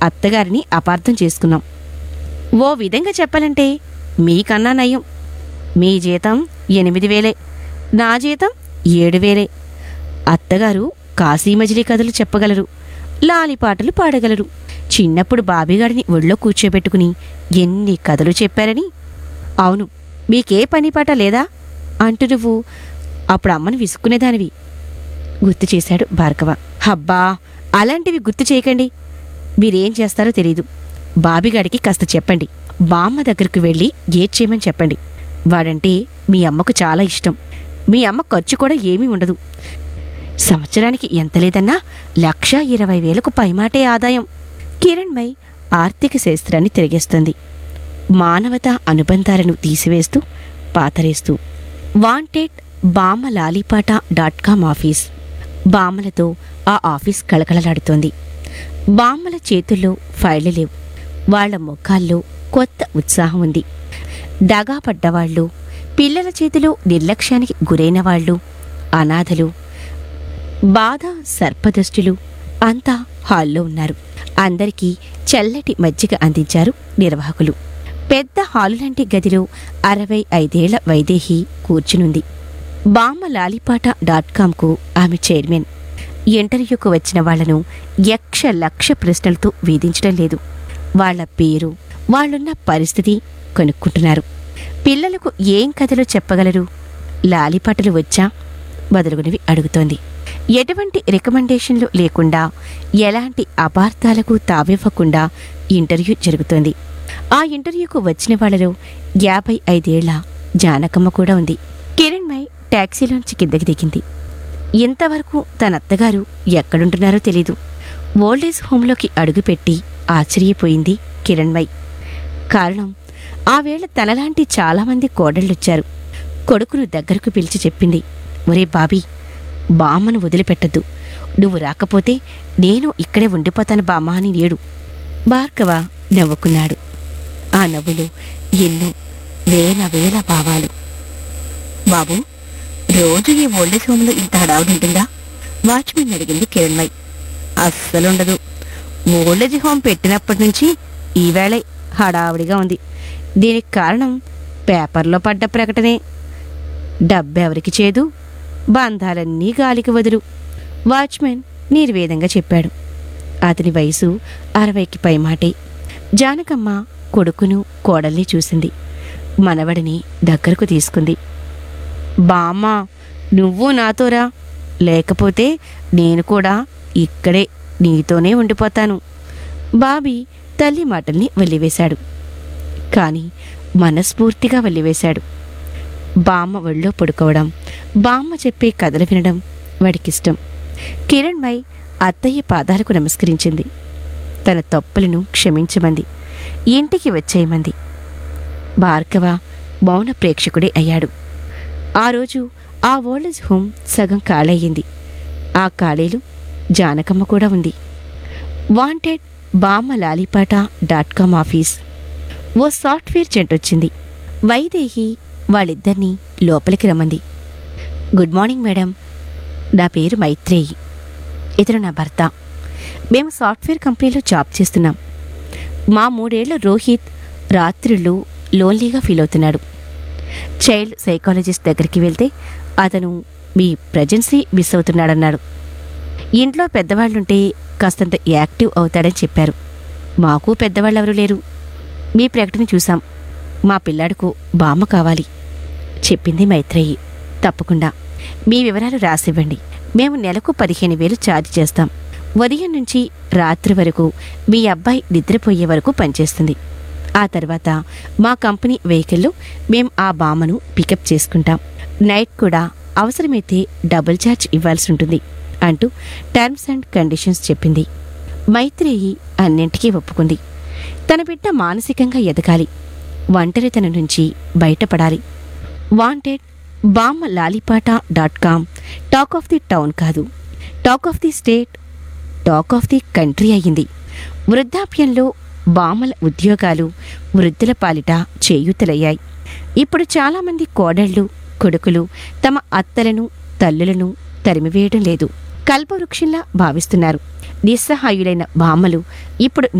అత్తగారిని అపార్థం చేసుకున్నాం ఓ విధంగా చెప్పాలంటే మీకన్నా నయం మీ జీతం ఎనిమిది వేలే నా జీతం ఏడు వేలే అత్తగారు కాశీమజిలీ కథలు చెప్పగలరు లాలిపాటలు పాడగలరు చిన్నప్పుడు బాబీగాడిని ఒళ్ళో కూర్చోబెట్టుకుని ఎన్ని కథలు చెప్పారని అవును మీకే పని పాట లేదా అంటూ నువ్వు అప్పుడు అమ్మను విసుక్కునేదానివి గుర్తు చేశాడు భార్గవ హబ్బా అలాంటివి గుర్తు చేయకండి మీరేం చేస్తారో తెలీదు బాబిగాడికి కాస్త చెప్పండి బామ్మ దగ్గరకు వెళ్ళి ఏడ్చేయమని చెప్పండి వాడంటే మీ అమ్మకు చాలా ఇష్టం మీ అమ్మ ఖర్చు కూడా ఏమీ ఉండదు సంవత్సరానికి ఎంత లేదన్నా లక్ష ఇరవై వేలకు పైమాటే ఆదాయం కిరణ్మై ఆర్థిక శాస్త్రాన్ని తిరిగేస్తుంది మానవతా అనుబంధాలను తీసివేస్తూ పాతరేస్తూ వాంటెడ్ బామ్మ లాలిపాట డాట్ కామ్ ఆఫీస్ బామ్మలతో ఆ ఆఫీస్ కళకళలాడుతోంది బామ్మల చేతుల్లో ఫైళ్లు లేవు వాళ్ళ ముఖాల్లో కొత్త ఉత్సాహం ఉంది దగా పడ్డవాళ్ళు పిల్లల చేతిలో నిర్లక్ష్యానికి గురైన వాళ్ళు అనాథలు బాధ సర్పదష్టులు అంతా హాల్లో ఉన్నారు అందరికీ చల్లటి మజ్జిగ అందించారు నిర్వాహకులు పెద్ద హాలు లాంటి గదిలో అరవై ఐదేళ్ల వైదేహి కూర్చునుంది బామ్మ లాలిపాట డాట్ కామ్కు ఆమె చైర్మన్ ఇంటర్వ్యూకు వచ్చిన వాళ్లను యక్ష లక్ష ప్రశ్నలతో వేధించడం లేదు వాళ్ళ పేరు వాళ్ళున్న పరిస్థితి కనుక్కుంటున్నారు పిల్లలకు ఏం కథలు చెప్పగలరు లాలిపాటలు వచ్చా బదులుగునివి అడుగుతోంది ఎటువంటి రికమెండేషన్లు లేకుండా ఎలాంటి అపార్థాలకు తావివ్వకుండా ఇంటర్వ్యూ జరుగుతోంది ఆ ఇంటర్వ్యూకు వచ్చిన వాళ్ళలో యాభై ఐదేళ్ల జానకమ్మ కూడా ఉంది కిరణ్మయ్ టాక్సీలోంచి కిందకి దిగింది ఇంతవరకు తన అత్తగారు ఎక్కడుంటున్నారో తెలీదు ఓల్డేజ్ హోంలోకి అడుగుపెట్టి ఆశ్చర్యపోయింది కిరణ్మయ్ కారణం ఆ వేళ తనలాంటి చాలామంది కోడళ్ళొచ్చారు కొడుకును దగ్గరకు పిలిచి చెప్పింది ఒరే బాబీ బామ్మను వదిలిపెట్టద్దు నువ్వు రాకపోతే నేను ఇక్కడే ఉండిపోతాను బామ్మ అని నేడు భార్గవ నవ్వుకున్నాడు ఆ నవ్వులు ఎన్నో వేల వేల భావాలు బాబు రోజు ఈ ఓల్డేజ్ హోమ్లో ఇంత హడావుడి ఉంటుందా వాచ్మెన్ అడిగింది కిరణ్మయ్ అస్సలుండదు ఓల్డేజ్ హోమ్ పెట్టినప్పటి నుంచి ఈవేళ హడావుడిగా ఉంది దీనికి కారణం పేపర్లో పడ్డ ప్రకటనే డబ్బెవరికి చేదు బంధాలన్నీ గాలికి వదులు వాచ్మెన్ నిర్వేదంగా చెప్పాడు అతని వయసు అరవైకి పైమాటే జానకమ్మ కొడుకును కోడల్ని చూసింది మనవడిని దగ్గరకు తీసుకుంది బామ్మ నువ్వు నాతోరా లేకపోతే నేను కూడా ఇక్కడే నీతోనే ఉండిపోతాను బాబీ తల్లి మాటల్ని వల్లివేశాడు కాని మనస్ఫూర్తిగా వల్లివేశాడు బామ్మ ఒళ్ళో పడుకోవడం బామ్మ చెప్పే కథలు వినడం వాడికిష్టం కిరణ్మయ్ అత్తయ్య పాదాలకు నమస్కరించింది తన తప్పులను క్షమించమంది ఇంటికి వచ్చేయమంది భార్గవ మౌన ప్రేక్షకుడే అయ్యాడు ఆ రోజు ఆ ఓల్డేజ్ హోమ్ సగం ఖాళయ్యింది ఆ ఖాళీలో జానకమ్మ కూడా ఉంది వాంటెడ్ బామ్మ లాలిపాట డాట్ కామ్ ఆఫీస్ ఓ సాఫ్ట్వేర్ చెంటొచ్చింది వైదేహి వాళ్ళిద్దరినీ లోపలికి రమ్మంది గుడ్ మార్నింగ్ మేడం నా పేరు మైత్రేయి ఇతను నా భర్త మేము సాఫ్ట్వేర్ కంపెనీలో జాబ్ చేస్తున్నాం మా మూడేళ్ల రోహిత్ రాత్రుళ్ళు లోన్లీగా ఫీల్ అవుతున్నాడు చైల్డ్ సైకాలజిస్ట్ దగ్గరికి వెళ్తే అతను మీ ప్రజెన్సీ మిస్ అవుతున్నాడన్నాడు ఇంట్లో పెద్దవాళ్ళుంటే కాస్తంత యాక్టివ్ అవుతాడని చెప్పారు మాకు పెద్దవాళ్ళు ఎవరు లేరు మీ ప్రకటన చూసాం మా పిల్లాడుకు బామ్మ కావాలి చెప్పింది మైత్రేయి తప్పకుండా మీ వివరాలు రాసివ్వండి మేము నెలకు పదిహేను వేలు ఛార్జ్ చేస్తాం ఉదయం నుంచి రాత్రి వరకు మీ అబ్బాయి నిద్రపోయే వరకు పనిచేస్తుంది ఆ తర్వాత మా కంపెనీ వెహికల్లో మేం ఆ బామ్మను పికప్ చేసుకుంటాం నైట్ కూడా అవసరమైతే డబుల్ ఛార్జ్ ఇవ్వాల్సి ఉంటుంది అంటూ టర్మ్స్ అండ్ కండిషన్స్ చెప్పింది మైత్రేయి అన్నింటికీ ఒప్పుకుంది తన బిడ్డ మానసికంగా ఎదగాలి ఒంటరితనం నుంచి బయటపడాలి వాంటెడ్ బామ్మ లాలిపాట dot com talk of the town కాదు talk of the state talk of the country అయ్యింది వృద్ధాప్యంలో బామ్మల ఉద్యోగాలు వృద్ధుల పాలిట చేయూతలయ్యాయి ఇప్పుడు చాలామంది కోడళ్ళు కొడుకులు తమ అత్తలను తల్లులను తరిమివేయడం లేదు కల్పవృక్షంలా భావిస్తున్నారు నిస్సహాయులైన బామ్మలు ఇప్పుడు